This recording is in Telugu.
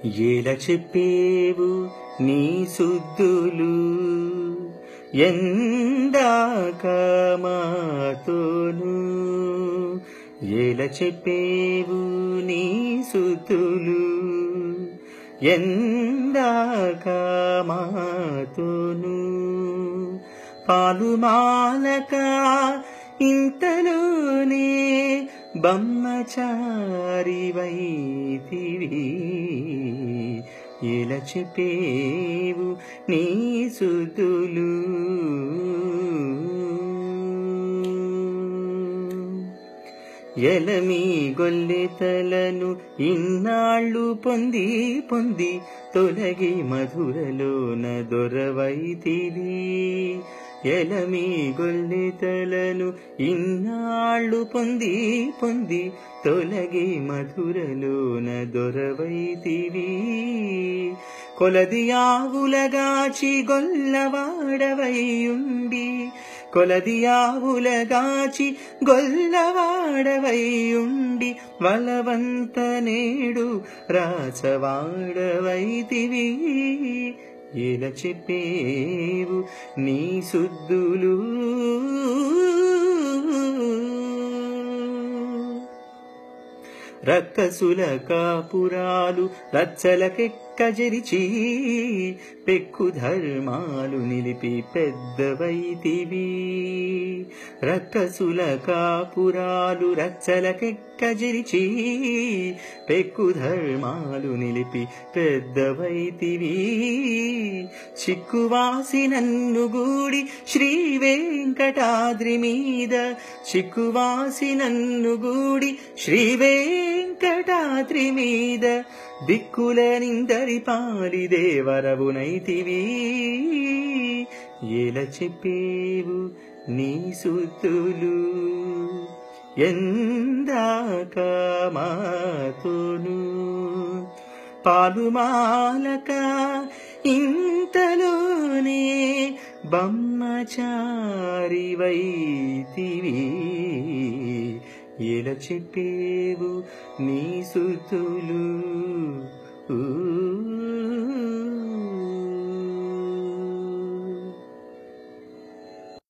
ఏల చెప్పేవు నీ సుద్దులు ఎందాక మాతోను ఏల చెప్పేవు నీ సుద్దులు ఎందాక మాతోను పాలుమాలక ఇంతలోనే బమ్మచారి వైతివి ఇలా చెప్పేవు నీ సుతులు ఎలమి గొల్లెతలను ఇన్నాళ్ళు పొంది పొంది తొలగి మధురలోన దొరవైతివి ఎలమి గొల్లెతలను ఇన్నాళ్ళు పొంది పొంది తొలగి మధురలోన దొరవైతివి కొలది ఆవులగాచి గొల్లవాడవైయుండి కొలది ఆవులగాచి గొల్లవాడవైయుండి వలవంత నేడు రాచవాడవైతివి ఇలా చెప్పేవు నీ సుద్దులు రక్కసుల కాపురాలు రచ్చలకెక్కజరిచి పెక్కు ధర్మాలు నిలిపి పెద్దవైతివి రక్కసుల కాపురాలు రచ్చలకెక్కజరిచి పెక్కు ధర్మాలు నిలిపి పెద్దవైతివి చిక్కువాసి నన్ను గూడి శ్రీ వెంకటాద్రి మీద చిక్కువాసి నన్ను గూడి శ్రీ వెంకటాద్రి మీద దిక్కుల నిందరి పాలి దేవరవునైతివి ఎలా చెప్పేవు నీ సుతులు ఎందాక మాతోను పాలుమాలక ఇంతలోనే బమ్మచారి వైతివి ఎలా చెప్పేవు నీ సుతులు ఊ